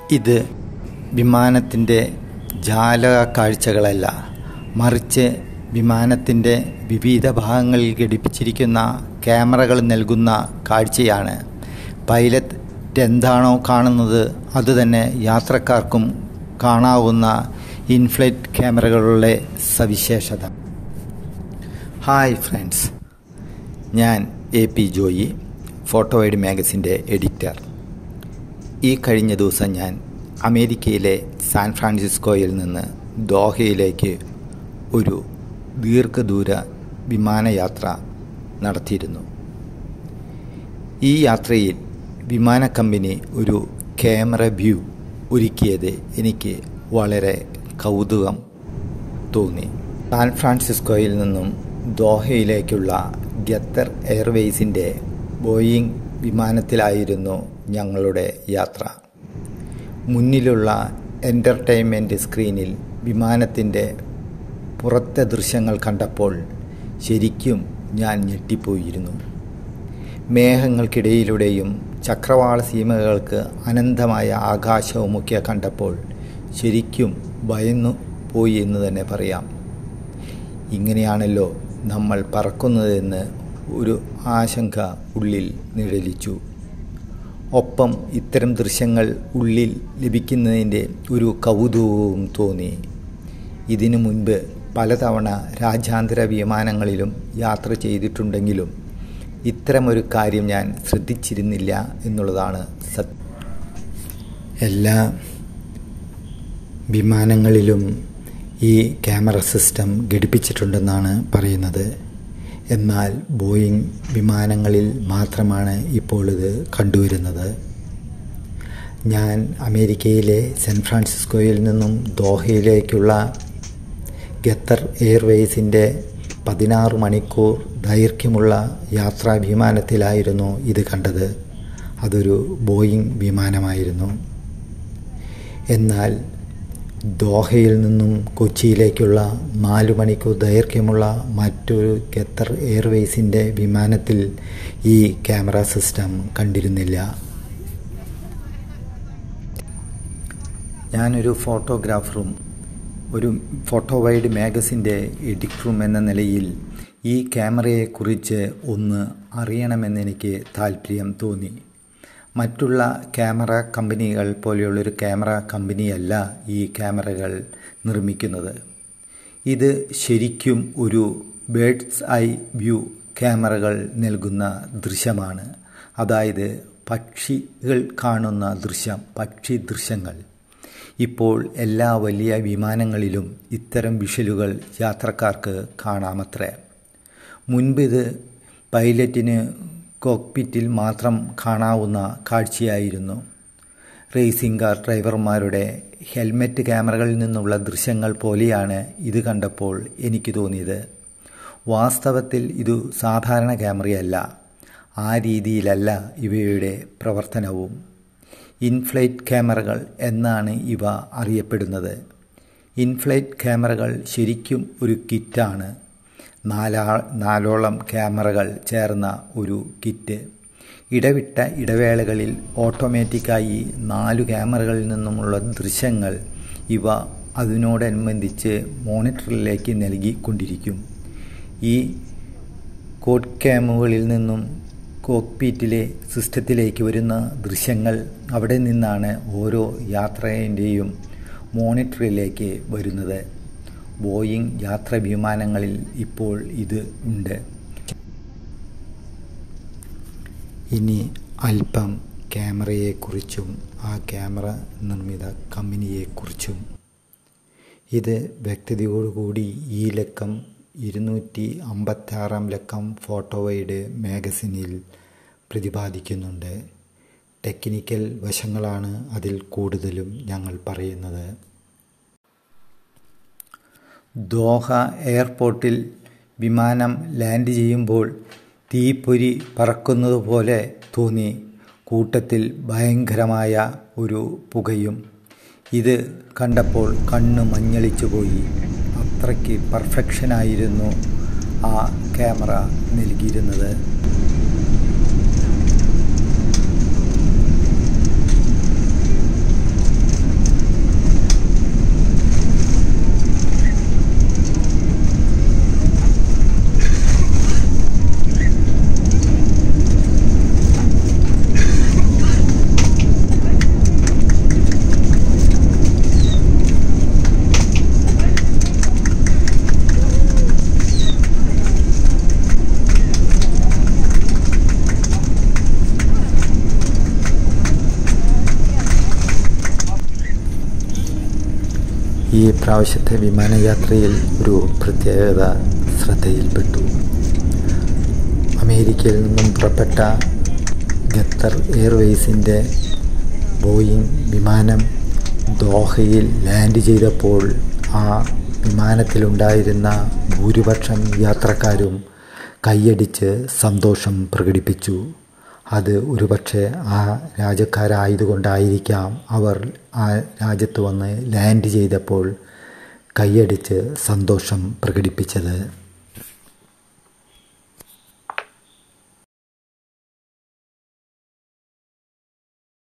ഇത് വിമാനത്തിൻ്റെ ജാലക കാഴ്ചകളല്ല മറിച്ച് വിമാനത്തിൻ്റെ വിവിധ ഭാഗങ്ങളിൽ ഘടിപ്പിച്ചിരിക്കുന്ന ക്യാമറകൾ നൽകുന്ന കാഴ്ചയാണ് പൈലറ്റ് എന്താണോ കാണുന്നത് അതുതന്നെ യാത്രക്കാർക്കും കാണാവുന്ന ഇൻഫ്ലൈറ്റ് ക്യാമറകളുടെ സവിശേഷത ഹായ് ഫ്രണ്ട്സ് ഞാൻ A P Joy photo eyed മാഗസിൻ്റെ എഡിറ്റർ ഈ കഴിഞ്ഞ ദിവസം ഞാൻ അമേരിക്കയിലെ സാൻ ഫ്രാൻസിസ്കോയിൽ നിന്ന് ദോഹയിലേക്ക് ഒരു ദീർഘദൂര വിമാനയാത്ര നടത്തിയിരുന്നു ഈ യാത്രയിൽ വിമാന കമ്പനി ഒരു ക്യാമറ വ്യൂ ഒരുക്കിയത് എനിക്ക് വളരെ കൗതുകം തോന്നി സാൻ ഫ്രാൻസിസ്കോയിൽ നിന്നും ദോഹയിലേക്കുള്ള ഖത്തർ എയർവേസിൻ്റെ ബോയിങ് വിമാനത്തിലായിരുന്നു ഞങ്ങളുടെ യാത്ര മുന്നിലുള്ള എൻ്റർടൈൻമെൻറ്റ് സ്ക്രീനിൽ വിമാനത്തിൻ്റെ പുറത്തെ ദൃശ്യങ്ങൾ കണ്ടപ്പോൾ ശരിക്കും ഞാൻ ഞെട്ടിപ്പോയിരുന്നു മേഘങ്ങൾക്കിടയിലൂടെയും ചക്രവാള സീമകൾക്ക് അനന്തമായ ആകാശവുമൊക്കെ കണ്ടപ്പോൾ ശരിക്കും ഭയന്നു പോയി എന്ന് തന്നെ പറയാം ഇങ്ങനെയാണല്ലോ നമ്മൾ പറക്കുന്നതെന്ന് ഒരു ആശങ്ക ഉള്ളിൽ നിഴലിച്ചു ഒപ്പം ഇത്തരം ദൃശ്യങ്ങൾ ഉള്ളിൽ ലഭിക്കുന്നതിൻ്റെ ഒരു കൗതുകവും തോന്നി ഇതിനു മുൻപ് പലതവണ രാജ്യാന്തര വിമാനങ്ങളിലും യാത്ര ചെയ്തിട്ടുണ്ടെങ്കിലും ഇത്തരമൊരു കാര്യം ഞാൻ ശ്രദ്ധിച്ചിരുന്നില്ല എന്നുള്ളതാണ് സത്യം എല്ലാ വിമാനങ്ങളിലും ഈ ക്യാമറ സിസ്റ്റം ഘടിപ്പിച്ചിട്ടുണ്ടെന്നാണ് പറയുന്നത് എന്നാൽ ബോയിങ് വിമാനങ്ങളിൽ മാത്രമാണ് ഇപ്പോൾ ഇത് കണ്ടുവരുന്നത് ഞാൻ അമേരിക്കയിലെ സാൻ ഫ്രാൻസിസ്കോയിൽ നിന്നും ദോഹയിലേക്കുള്ള ഖത്തർ എയർവേസിൻ്റെ പതിനാറ് മണിക്കൂർ ദൈർഘ്യമുള്ള യാത്രാ വിമാനത്തിലായിരുന്നു ഇത് കണ്ടത് അതൊരു ബോയിങ് വിമാനമായിരുന്നു എന്നാൽ ദോഹയിൽ നിന്നും കൊച്ചിയിലേക്കുള്ള നാല് മണിക്കൂർ ദൈർഘ്യമുള്ള മറ്റൊരു ഖത്തർ എയർവേസിൻ്റെ വിമാനത്തിൽ ഈ ക്യാമറ സിസ്റ്റം കണ്ടിരുന്നില്ല ഞാനൊരു ഫോട്ടോഗ്രാഫറും ഒരു ഫോട്ടോ വൈഡ് മാഗസിൻ്റെ എഡിറ്ററും എന്ന നിലയിൽ ഈ ക്യാമറയെക്കുറിച്ച് ഒന്ന് അറിയണമെന്നെനിക്ക് താല്പര്യം തോന്നി മറ്റുള്ള ക്യാമറ കമ്പനികൾ പോലെയുള്ളൊരു ക്യാമറ കമ്പനിയല്ല ഈ ക്യാമറകൾ നിർമ്മിക്കുന്നത് ഇത് ശരിക്കും ഒരു ബേഡ്സ് ഐ വ്യൂ ക്യാമറകൾ നൽകുന്ന ദൃശ്യമാണ് അതായത് പക്ഷികൾ കാണുന്ന ദൃശ്യം പക്ഷി ദൃശ്യങ്ങൾ ഇപ്പോൾ എല്ലാ വലിയ വിമാനങ്ങളിലും ഇത്തരം വിഷലുകൾ യാത്രക്കാർക്ക് കാണാമത്രേ മുൻപ് ഇത് പൈലറ്റിന് കോക്പിറ്റിൽ മാത്രം കാണാവുന്ന കാഴ്ചയായിരുന്നു റേസിംഗ് കാർ ഡ്രൈവർമാരുടെ ഹെൽമെറ്റ് ക്യാമറകളിൽ നിന്നുള്ള ദൃശ്യങ്ങൾ പോലെയാണ് ഇത് കണ്ടപ്പോൾ എനിക്ക് തോന്നിയത് വാസ്തവത്തിൽ ഇത് സാധാരണ ക്യാമറയല്ല ആ രീതിയിലല്ല ഇവയുടെ പ്രവർത്തനവും ഇൻഫ്ലൈറ്റ് ക്യാമറകൾ എന്നാണ് ഇവ അറിയപ്പെടുന്നത് ഇൻഫ്ലൈറ്റ് ക്യാമറകൾ ശരിക്കും ഒരു കിറ്റാണ് നാലാ നാലോളം ക്യാമറകൾ ചേർന്ന ഒരു കിറ്റ് ഇടവിട്ട ഇടവേളകളിൽ ഓട്ടോമാറ്റിക്കായി നാലു ക്യാമറകളിൽ നിന്നുമുള്ള ദൃശ്യങ്ങൾ ഇവ അതിനോടനുബന്ധിച്ച് മോണിറ്ററിലേക്ക് നൽകിക്കൊണ്ടിരിക്കും ഈ കോഡ് ക്യാമുകളിൽ നിന്നും കോക്പീറ്റിലെ സിസ്റ്റത്തിലേക്ക് വരുന്ന ദൃശ്യങ്ങൾ അവിടെ നിന്നാണ് ഓരോ യാത്രേൻ്റെയും മോണിറ്ററിലേക്ക് വരുന്നത് ബോയിങ് യാത്ര വിമാനങ്ങളിൽ ഇപ്പോൾ ഇത് ഉണ്ട് ഇനി അല്പം ക്യാമറയെക്കുറിച്ചും ആ ക്യാമറ നിർമ്മിത കമ്പനിയെക്കുറിച്ചും ഇത് വ്യക്തതയോടുകൂടി ഈ ലക്കം ഇരുന്നൂറ്റി അമ്പത്താറാം ലക്കം ഫോട്ടോവൈഡ് മാഗസിനിൽ പ്രതിപാദിക്കുന്നുണ്ട് ടെക്നിക്കൽ വശങ്ങളാണ് അതിൽ കൂടുതലും ഞങ്ങൾ പറയുന്നത് ദോഹ എയർപോർട്ടിൽ വിമാനം ലാൻഡ് ചെയ്യുമ്പോൾ തീപ്പൊരി പറക്കുന്നത് പോലെ തോന്നി കൂട്ടത്തിൽ ഭയങ്കരമായ ഒരു പുകയും ഇത് കണ്ടപ്പോൾ കണ്ണ് മഞ്ഞളിച്ചു പോയി അത്രയ്ക്ക് പെർഫെക്ഷനായിരുന്നു ആ ക്യാമറ നൽകിയിരുന്നത് ഈ പ്രാവശ്യത്തെ വിമാനയാത്രയിൽ ഒരു പ്രത്യേകത ശ്രദ്ധയിൽപ്പെട്ടു അമേരിക്കയിൽ നിന്നും പുറപ്പെട്ട ഖത്തർ എയർവേസിൻ്റെ ബോയിങ് വിമാനം ദോഹയിൽ ലാൻഡ് ചെയ്തപ്പോൾ ആ വിമാനത്തിലുണ്ടായിരുന്ന ഭൂരിപക്ഷം യാത്രക്കാരും കൈയടിച്ച് സന്തോഷം പ്രകടിപ്പിച്ചു അത് ഒരുപക്ഷെ ആ രാജ്യക്കാരായതുകൊണ്ടായിരിക്കാം അവർ ആ രാജ്യത്ത് വന്ന് ലാൻഡ് ചെയ്തപ്പോൾ കൈയടിച്ച് സന്തോഷം പ്രകടിപ്പിച്ചത്